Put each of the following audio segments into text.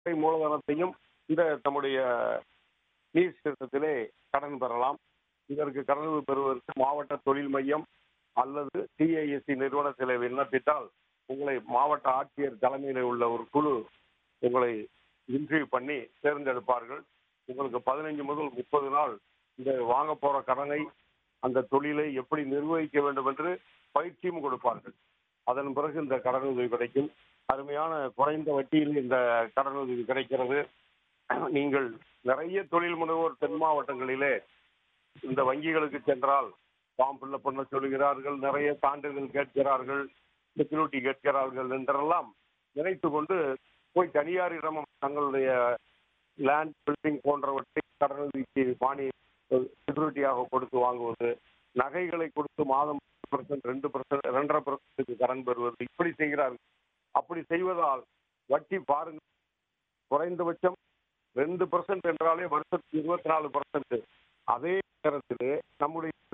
அடிப்படை மூலதனத்தையும் இந்த நம்முடைய நீர் திட்டத்திலே கடன் பெறலாம் இதற்கு கடன் பெறுவதற்கு மாவட்ட தொழில் மையம் அல்லது டிஐஎஸ்சி நிறுவனத்தில் விண்ணப்பித்தால் உங்களை மாவட்ட ஆட்சியர் தலைமையில் உள்ள ஒரு குழு உங்களை இன்டர்வியூ பண்ணி தேர்ந்தெடுப்பார்கள் உங்களுக்கு பதினைஞ்சு முதல் முப்பது நாள் இந்த வாங்க போற கடனை அந்த தொழிலை எப்படி நிர்வகிக்க வேண்டும் என்று பயிற்சியும் கொடுப்பார்கள் அதன் பிறகு இந்த கடனுதவி கிடைக்கும் அருமையான குறைந்த வட்டியில் இந்த கடனுதவி கிடைக்கிறது நீங்கள் நிறைய தொழில் முனைவோர் தென் மாவட்டங்களிலே இந்த வங்கிகளுக்கு சென்றால் ஃபார்ம் ஃபில்அப் பண்ண சொல்கிறார்கள் நிறைய சான்றிதழ் கேட்கிறார்கள் செக்யூரிட்டி கேட்கிறார்கள் என்றெல்லாம் நினைத்து கொண்டு போய் தனியாரிடம் தங்களுடைய லேண்ட் பில்டிங் போன்றவற்றை கடனுதவிக்கு மானி செக்யூரிட்டியாக கொடுத்து வாங்குவது நகைகளை கொடுத்து மாதம் பர்சன்ட் ரெண்டு பர்சன்ட் ரெண்டரை பர்சன்ட்டுக்கு கடன் பெறுவது இப்படி செய்கிறார்கள் அப்படி செய்வதால் வட்டி பாருங்க குறைந்தபட்சம் ரெண்டு பர்சன்ட் என்றாலே வருஷத்துக்கு இருபத்தி நாலு பர்சன்ட் அதே நேரத்தில் நம்முடைய இந்த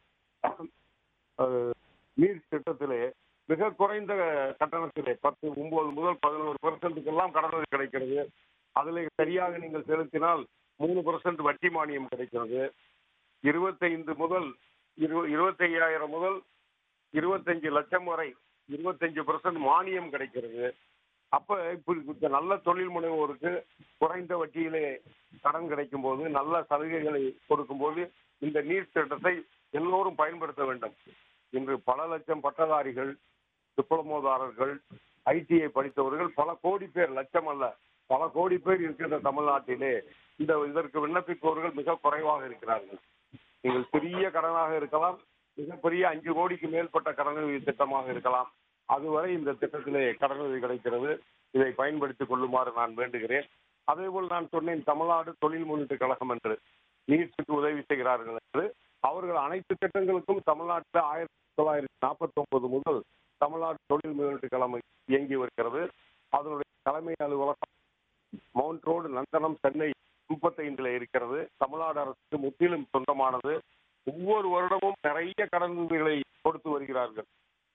அஹ், நீர் திட்டத்திலே மிக குறைந்த கட்டணத்திலே பத்து ஒன்பது முதல் பதினோரு பர்சன்ட்டுக்கெல்லாம் கடனுதவி கிடைக்கிறது அதில் சரியாக நீங்கள் செலுத்தினால் மூணு பர்சன்ட் வட்டி மானியம் கிடைக்கிறது இருபத்தைந்து முதல் இரு இருபத்தையாயிரம் முதல் இருபத்தஞ்சு லட்சம் வரை இருபத்தஞ்சு பர்சன்ட் மானியம் கிடைக்கிறது அப்ப இப்படி இந்த நல்ல தொழில் முனைவோருக்கு குறைந்த வட்டியிலே கடன் கிடைக்கும் போது நல்ல சலுகைகளை கொடுக்கும் போது இந்த நீர் திட்டத்தை எல்லோரும் பயன்படுத்த வேண்டும் இன்று பல லட்சம் பட்டதாரிகள் டிப்ளமோதாரர்கள் ஐடிஐ படித்தவர்கள் பல கோடி பேர் லட்சம் அல்ல பல கோடி பேர் இருக்கின்ற தமிழ்நாட்டிலே இந்த இதற்கு விண்ணப்பிப்பவர்கள் மிக குறைவாக இருக்கிறார்கள் நீங்கள் சிறிய கடனாக இருக்கலாம் மிகப்பெரிய அஞ்சு கோடிக்கு மேற்பட்ட கடனுதவி திட்டமாக இருக்கலாம் அதுவரை இந்த திட்டத்திலே கடனுதவி கிடைக்கிறது இதை பயன்படுத்திக் கொள்ளுமாறு நான் வேண்டுகிறேன் அதேபோல் நான் சொன்னேன் தமிழ்நாடு தொழில் முன்னேற்ற கழகம் என்று நீட்சிக்கு உதவி செய்கிறார்கள் என்று அவர்கள் அனைத்து திட்டங்களுக்கும் தமிழ்நாட்டில் ஆயிரத்தி தொள்ளாயிரத்தி நாற்பத்தி ஒன்பது முதல் தமிழ்நாடு தொழில் முன்னேற்ற கழகம் இயங்கி வருகிறது அதனுடைய தலைமை அலுவலகம் மவுண்ட் ரோடு நந்தனம் சென்னை முப்பத்தைந்துல இருக்கிறது தமிழ்நாடு அரசுக்கு முற்றிலும் சொந்தமானது ஒவ்வொரு வருடமும் நிறைய கடனுதவிகளை கொடுத்து வருகிறார்கள்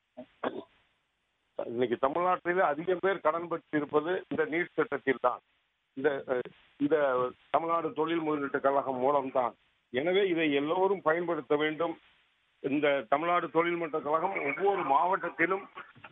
இன்னைக்கு தமிழ்நாட்டிலே அதிகம் பேர் கடன் பெற்றிருப்பது இந்த நீர் திட்டத்தில் தான் இந்த அஹ், இந்த தமிழ்நாடு தொழில் முன்னேற்ற கழகம் மூலம்தான் எனவே இதை எல்லோரும் பயன்படுத்த வேண்டும் இந்த தமிழ்நாடு தொழில் முன்னேற்ற கழகம் ஒவ்வொரு மாவட்டத்திலும்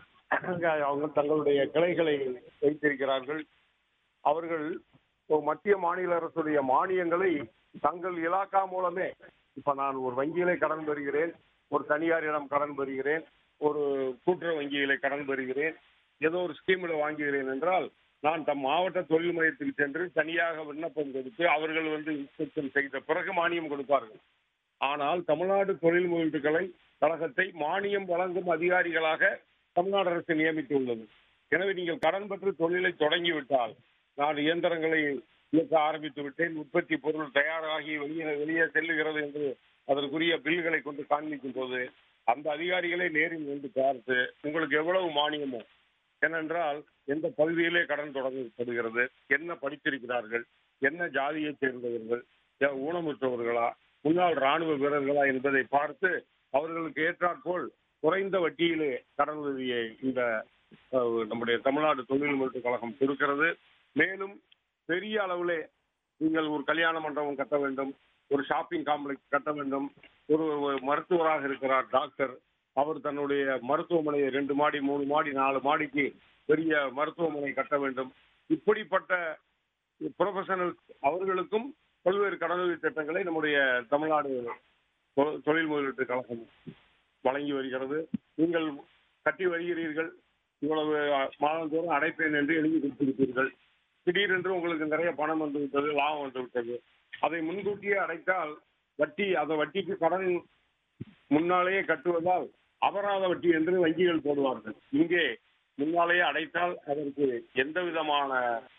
அவங்க தங்களுடைய கிளைகளை வைத்திருக்கிறார்கள் அவர்கள் ஒரு மத்திய மாநில அரசுடைய மானியங்களை தங்கள் இலாக்கா மூலமே இப்ப நான் ஒரு வங்கியிலே கடன் பெறுகிறேன் ஒரு தனியாரிடம் கடன் பெறுகிறேன் ஒரு கூட்டுறவு வங்கியிலே கடன் பெறுகிறேன் ஏதோ ஒரு ஸ்கீமில் வாங்குகிறேன் என்றால் நான் தம் மாவட்ட தொழில் மையத்துக்கு சென்று தனியாக விண்ணப்பம் கொடுத்து அவர்கள் வந்து இன்ஸ்பெக்ஷன் செய்த பிறகு மானியம் கொடுப்பார்கள் ஆனால் தமிழ்நாடு தொழில் முதலீட்டுகளை கழகத்தை மானியம் வழங்கும் அதிகாரிகளாக தமிழ்நாடு அரசு நியமித்துள்ளது எனவே நீங்கள் கடன் பெற்று தொழிலை தொடங்கிவிட்டால் நான் இயந்திரங்களை இயக்க ஆரம்பித்து விட்டேன் உற்பத்தி பொருள் தயாராகி வெளியே வெளியே செல்லுகிறது என்று அதற்குரிய பில்களை கொண்டு காண்பிக்கும் போது அந்த அதிகாரிகளை நேரில் வந்து பார்த்து உங்களுக்கு எவ்வளவு மானியமோ ஏனென்றால் எந்த பகுதியிலே கடன் தொடங்கப்படுகிறது என்ன படித்திருக்கிறார்கள் என்ன ஜாதியைச் சேர்ந்தவர்கள் ஏ- ஊனமுற்றவர்களா முன்னாள் ராணுவ வீரர்களா என்பதை பார்த்து அவர்களுக்கு ஏற்றாற்போல் குறைந்த வட்டியிலே கடனுதவியை இந்த அஹ், நம்முடைய தமிழ்நாடு தொழில் முன்னேற்ற கழகம் கொடுக்கிறது மேலும் பெரிய அளவிலே நீங்கள் ஒரு கல்யாண மண்டபம் கட்ட வேண்டும் ஒரு ஷாப்பிங் காம்ப்ளெக்ஸ் கட்ட வேண்டும் ஒரு ஒரு மருத்துவராக இருக்கிறார் டாக்டர் அவர் தன்னுடைய மருத்துவமனையை ரெண்டு மாடி மூணு மாடி நாலு மாடிக்கு பெரிய மருத்துவமனை கட்ட வேண்டும் இப்படிப்பட்ட ப்ரொஃபஷனல்ஸ் அவர்களுக்கும் பல்வேறு கடனுதவி திட்டங்களை நம்முடைய தமிழ்நாடு தொ- தொழில் முதலீட்டு கழகம் வழங்கி வருகிறது நீங்கள் கட்டி வருகிறீர்கள் இவ்வளவு மாதந்தோறும் அடைப்பேன் என்று எழுதி கொடுத்திருப்பீர்கள் திடீரென்று உங்களுக்கு நிறைய பணம் வந்து விட்டது லாபம் வந்து விட்டது அதை முன்கூட்டியே அடைத்தால் வட்டி அந்த வட்டிக்கு கடன் முன்னாலேயே கட்டுவதால் அபராத வட்டி என்று வங்கிகள் போடுவார்கள் இங்கே முன்னாலேயே அடைத்தால் அதற்கு எந்த விதமான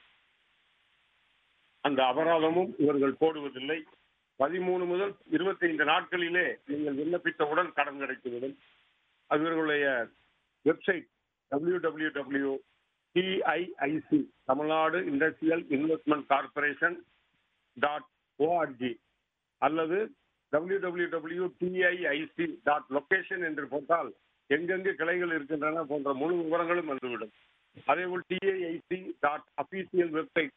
அந்த அபராதமும் இவர்கள் போடுவதில்லை பதிமூணு முதல் இருபத்தைந்து நாட்களிலே நீங்கள் விண்ணப்பித்தவுடன் கடன் கிடைத்துவிடும் அது இவர்களுடைய website W W W TIIC Tamil Nadu industrial investment corporation dot O R G அல்லது W W W TIIC dot location என்று போட்டால் எங்கெங்கு கிளைகள் இருக்கின்றன போன்ற முழு விவரங்களும் வந்துவிடும் அதேபோல் டிஐஐசி டாட் அபிஷியல் வெப்சைட்